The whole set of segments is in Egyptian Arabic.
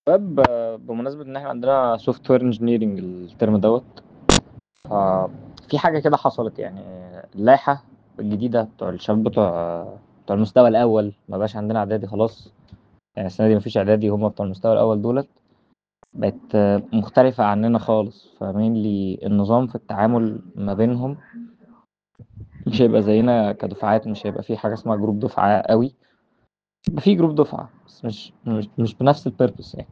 طيب آه، بمناسبة إن إحنا عندنا سوفت وير انجينيرنج الترم دوت في حاجة كده حصلت يعني اللائحة الجديدة بتوع الشباب بتوع بتوع المستوى الأول ما بقاش عندنا إعدادي خلاص يعني السنة دي مفيش إعدادي هما بتوع المستوى الأول دولت بقت مختلفة عننا خالص فاهمين لي النظام في التعامل ما بينهم مش هيبقى زينا كدفعات مش هيبقى في حاجة اسمها جروب دفعة قوي يبقى في جروب دفعة بس مش مش, مش بنفس البيربس يعني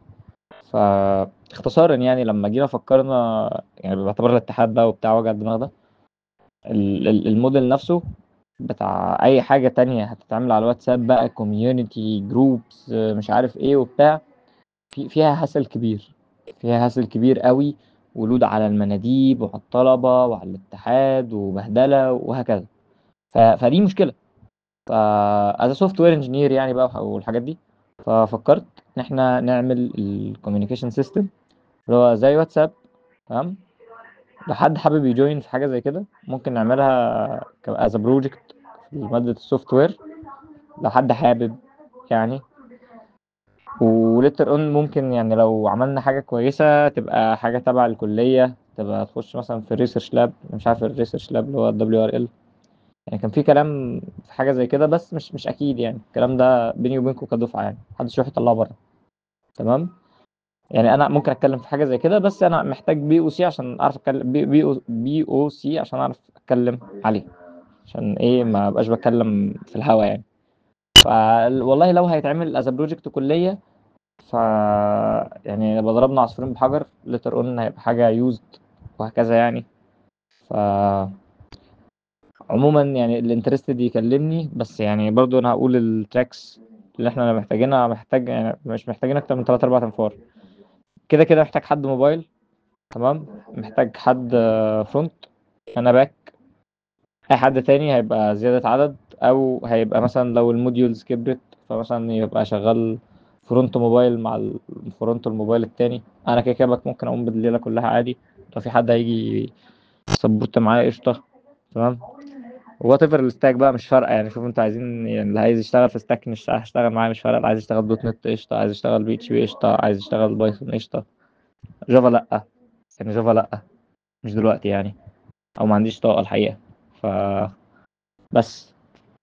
فاختصارا يعني لما جينا فكرنا يعني باعتبار الاتحاد بقى وبتاع وجع الدماغ ده ال- ال- الموديل نفسه بتاع اي حاجه تانية هتتعمل على الواتساب بقى كوميونتي جروبس مش عارف ايه وبتاع في فيها هسل كبير فيها هسل كبير قوي ولود على المناديب وعلى الطلبه وعلى الاتحاد وبهدله وهكذا ف- فدي مشكله ف از سوفت وير انجينير يعني بقى والحاجات دي ففكرت ان احنا نعمل الكوميونيكيشن سيستم اللي هو زي واتساب تمام لو حد حابب يجوين في حاجه زي كده ممكن نعملها از بروجكت في ماده السوفت وير لو حد حابب يعني وليتر اون ممكن يعني لو عملنا حاجه كويسه تبقى حاجه تبع الكليه تبقى تخش مثلا في الريسيرش لاب مش عارف الريسيرش لاب اللي هو الدبليو ار ال يعني كان في كلام في حاجه زي كده بس مش مش اكيد يعني الكلام ده بيني وبينكم كدفعه يعني محدش يروح يطلعه بره تمام يعني انا ممكن اتكلم في حاجه زي كده بس انا محتاج بي او سي عشان اعرف اتكلم بي, بي, أو, بي او سي عشان اعرف اتكلم عليه عشان ايه ما بقاش بتكلم في الهوا يعني ف والله لو هيتعمل از بروجكت كليه ف يعني نبقى ضربنا عصفورين بحجر ليتر اون هيبقى حاجه يوزد وهكذا يعني ف عموما يعني الانترستد يكلمني بس يعني برضو انا هقول التراكس اللي احنا محتاجينها محتاج يعني مش محتاجين اكتر من 3 4 انفار كده كده محتاج حد موبايل تمام محتاج حد فرونت انا باك اي حد تاني هيبقى زيادة عدد او هيبقى مثلا لو الموديولز كبرت فمثلا يبقى شغال فرونت موبايل مع الفرونت الموبايل التاني انا كده كده باك ممكن اقوم بالليلة كلها عادي لو في حد هيجي سبورت معايا قشطة تمام وات ايفر الستاك بقى مش فارقه يعني شوفوا انتوا عايزين يعني اللي عايز يشتغل في ستاك مش هشتغل معاه مش فارقه اللي عايز يشتغل دوت نت قشطه عايز يشتغل بي اتش بي قشطه عايز يشتغل بايثون قشطه جافا لا يعني جافا لا مش دلوقتي يعني او ما عنديش طاقه الحقيقه ف بس